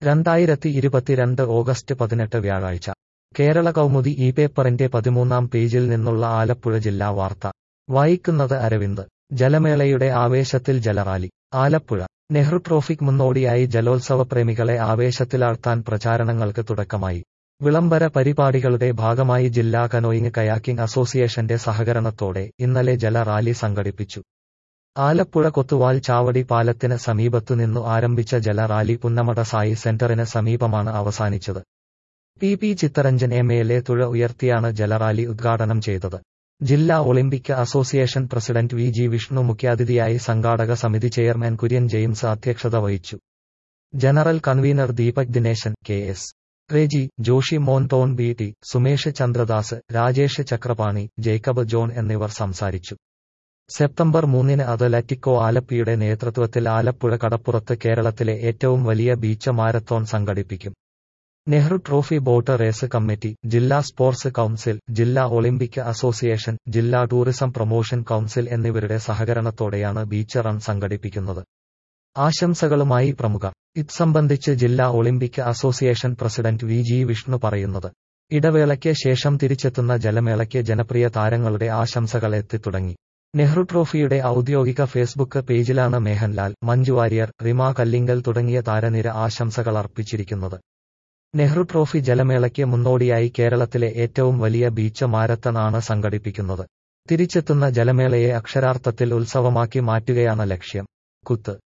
രണ്ടായിരത്തി ഇരുപത്തിരണ്ട് ഓഗസ്റ്റ് പതിനെട്ട് വ്യാഴാഴ്ച കേരള കൗമുദി ഈ പേപ്പറിന്റെ പതിമൂന്നാം പേജിൽ നിന്നുള്ള ആലപ്പുഴ ജില്ലാ വാർത്ത വായിക്കുന്നത് അരവിന്ദ് ജലമേളയുടെ ആവേശത്തിൽ ജലറാലി ആലപ്പുഴ നെഹ്റു ട്രോഫിക്ക് മുന്നോടിയായി ജലോത്സവ പ്രേമികളെ ആവേശത്തിലാഴ്ത്താൻ പ്രചാരണങ്ങൾക്ക് തുടക്കമായി വിളംബര പരിപാടികളുടെ ഭാഗമായി ജില്ലാ കനോയിങ് കയാക്കിംഗ് അസോസിയേഷന്റെ സഹകരണത്തോടെ ഇന്നലെ ജലറാലി സംഘടിപ്പിച്ചു ആലപ്പുഴ കൊത്തുവാൽ ചാവടി പാലത്തിന് സമീപത്തുനിന്നു ആരംഭിച്ച ജലറാലി പുന്നമട സായി സെന്ററിന് സമീപമാണ് അവസാനിച്ചത് P P Chitharanjan M L A തുഴ ഉയർത്തിയാണ് ജലറാലി ഉദ്ഘാടനം ചെയ്തത് ജില്ലാ Olympic association president V G Vishnu മുഖ്യാതിഥിയായി സംഘാടക സമിതി ചെയർമാൻ കുര്യൻ ജെയിംസ് അധ്യക്ഷത വഹിച്ചു general convener Deepak Dineshan K S Reji Joshy Mon ടോൺ ബി ടി സുമേഷ് ചന്ദ്രദാസ് രാജേഷ് ചക്രപാണി ജേക്കബ് ജോൺ എന്നിവർ സംസാരിച്ചു സെപ്റ്റംബർ മൂന്നിന് അത്ലറ്റിക്കോ ആലപ്പിയുടെ നേതൃത്വത്തിൽ ആലപ്പുഴ കടപ്പുറത്ത് കേരളത്തിലെ ഏറ്റവും വലിയ ബീച്ച് മാരത്തോൺ സംഘടിപ്പിക്കും Nehru trophy boat race committee ജില്ലാ സ്പോർട്സ് കൌൺസിൽ ജില്ലാ ഒളിമ്പിക് അസോസിയേഷൻ ജില്ലാ ടൂറിസം പ്രൊമോഷൻ കൌൺസിൽ എന്നിവരുടെ സഹകരണത്തോടെയാണ് ബീച്ച് റൺ സംഘടിപ്പിക്കുന്നത് ആശംസകളുമായി പ്രമുഖർ ഇത് സംബന്ധിച്ച് ജില്ലാ Olympic association president V G Vishnu പറയുന്നത് ഇടവേളയ്ക്ക് ശേഷം തിരിച്ചെത്തുന്ന ജലമേളയ്ക്ക് ജനപ്രിയ താരങ്ങളുടെ ആശംസകൾ എത്തിത്തുടങ്ങി നെഹ്റു ട്രോഫിയുടെ ഔദ്യോഗിക ഫേസ്ബുക്ക് പേജിലാണ് മേഹൻലാൽ മഞ്ജു വാര്യർ റിമ കല്ലിങ്കൽ തുടങ്ങിയ താരനിര ആശംസകൾ അർപ്പിച്ചിരിക്കുന്നത് നെഹ്റു ട്രോഫി ജലമേളയ്ക്ക് മുന്നോടിയായി കേരളത്തിലെ ഏറ്റവും വലിയ ബീച്ച് മാരത്തൺ ആണ് സംഘടിപ്പിക്കുന്നത് തിരിച്ചെത്തുന്ന ജലമേളയെ അക്ഷരാർത്ഥത്തിൽ ഉത്സവമാക്കി മാറ്റുകയാണ് ലക്ഷ്യം കുത്ത്